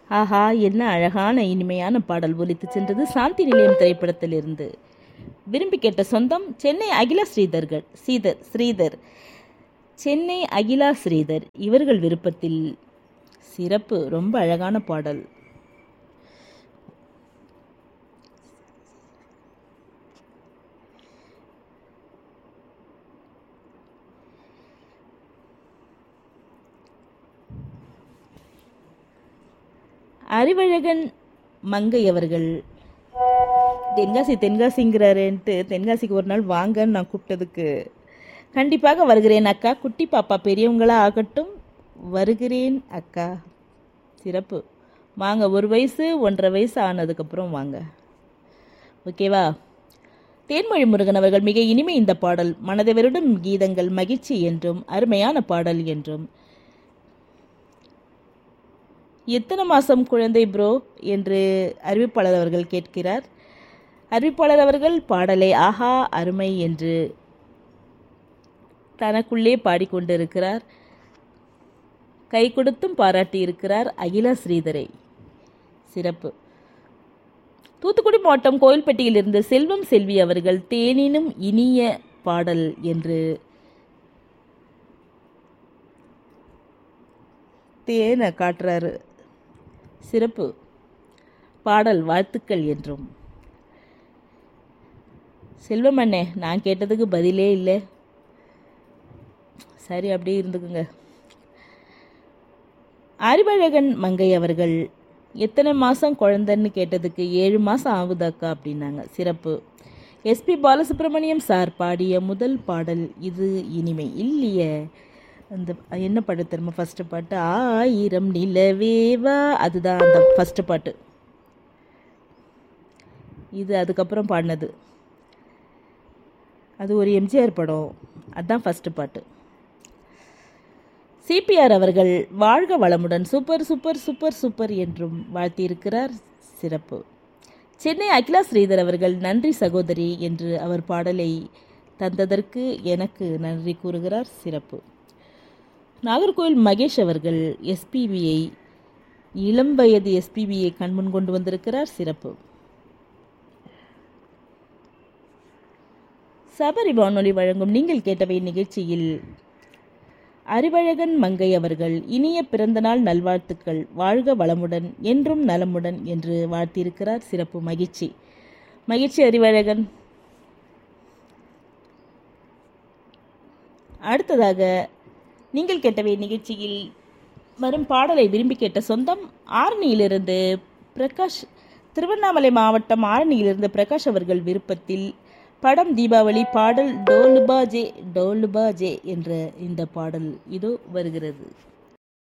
ஆஹா என்ன அழகான இனிமையான பாடல் ஒலித்து சென்றது சாந்தி நிலையம் திரைப்படத்திலிருந்து விரும்பி கேட்ட சொந்தம் சென்னை அகிலா ஸ்ரீதர்கள் ஸ்ரீதர் ஸ்ரீதர் சென்னை அகிலா ஸ்ரீதர் இவர்கள் விருப்பத்தில் சிறப்பு ரொம்ப அழகான பாடல் அறிவழகன் மங்கை அவர்கள் தென்காசி தென்காசிங்கிறாருன்ட்டு தென்காசிக்கு ஒரு நாள் வாங்கன்னு நான் கூப்பிட்டதுக்கு கண்டிப்பாக வருகிறேன் அக்கா குட்டி பாப்பா பெரியவங்களா ஆகட்டும் வருகிறேன் அக்கா சிறப்பு வாங்க ஒரு வயசு ஒன்றரை வயசு ஆனதுக்கப்புறம் வாங்க ஓகேவா தேன்மொழி முருகன் அவர்கள் மிக இனிமை இந்த பாடல் மனதை வருடும் கீதங்கள் மகிழ்ச்சி என்றும் அருமையான பாடல் என்றும் எத்தனை மாதம் குழந்தை ப்ரோ என்று அறிவிப்பாளர் அவர்கள் கேட்கிறார் அறிவிப்பாளர் அவர்கள் பாடலை ஆஹா அருமை என்று தனக்குள்ளே பாடிக்கொண்டிருக்கிறார் கை கொடுத்தும் பாராட்டி இருக்கிறார் அகிலா ஸ்ரீதரை சிறப்பு தூத்துக்குடி மாவட்டம் கோயில்பட்டியிலிருந்து செல்வம் செல்வி அவர்கள் தேனினும் இனிய பாடல் என்று தேனை காட்டுறாரு சிறப்பு பாடல் வாழ்த்துக்கள் என்றும் செல்வம் அண்ணே நான் கேட்டதுக்கு பதிலே இல்லை சரி அப்படியே இருந்துக்குங்க அறிவழகன் மங்கை அவர்கள் எத்தனை மாதம் குழந்தைன்னு கேட்டதுக்கு ஏழு மாதம் ஆகுதாக்கா அப்படின்னாங்க சிறப்பு எஸ்பி பாலசுப்ரமணியம் சார் பாடிய முதல் பாடல் இது இனிமை இல்லையே அந்த என்ன பாட்டு தெரியுமா ஃபஸ்ட்டு பாட்டு ஆயிரம் நிலவேவா அதுதான் அந்த ஃபஸ்ட்டு பாட்டு இது அதுக்கப்புறம் பாடினது அது ஒரு எம்ஜிஆர் படம் அதுதான் ஃபஸ்ட்டு பாட்டு சிபிஆர் அவர்கள் வாழ்க வளமுடன் சூப்பர் சூப்பர் சூப்பர் சூப்பர் என்றும் வாழ்த்தியிருக்கிறார் சிறப்பு சென்னை அகிலா ஸ்ரீதர் அவர்கள் நன்றி சகோதரி என்று அவர் பாடலை தந்ததற்கு எனக்கு நன்றி கூறுகிறார் சிறப்பு நாகர்கோவில் மகேஷ் அவர்கள் எஸ்பிபியை இளம் வயது எஸ்பிபியை கண்முன் கொண்டு வந்திருக்கிறார் சிறப்பு சபரி வானொலி வழங்கும் நீங்கள் கேட்டவை நிகழ்ச்சியில் அறிவழகன் மங்கை அவர்கள் இனிய பிறந்தநாள் நல்வாழ்த்துக்கள் வாழ்க வளமுடன் என்றும் நலமுடன் என்று வாழ்த்தியிருக்கிறார் சிறப்பு மகிழ்ச்சி மகிழ்ச்சி அறிவழகன் அடுத்ததாக நீங்கள் கேட்டவை நிகழ்ச்சியில் வரும் பாடலை விரும்பி கேட்ட சொந்தம் ஆரணியிலிருந்து பிரகாஷ் திருவண்ணாமலை மாவட்டம் ஆரணியிலிருந்து பிரகாஷ் அவர்கள் விருப்பத்தில் படம் தீபாவளி பாடல் டோலுபா ஜே டோலுபா ஜே என்ற இந்த பாடல் இதோ வருகிறது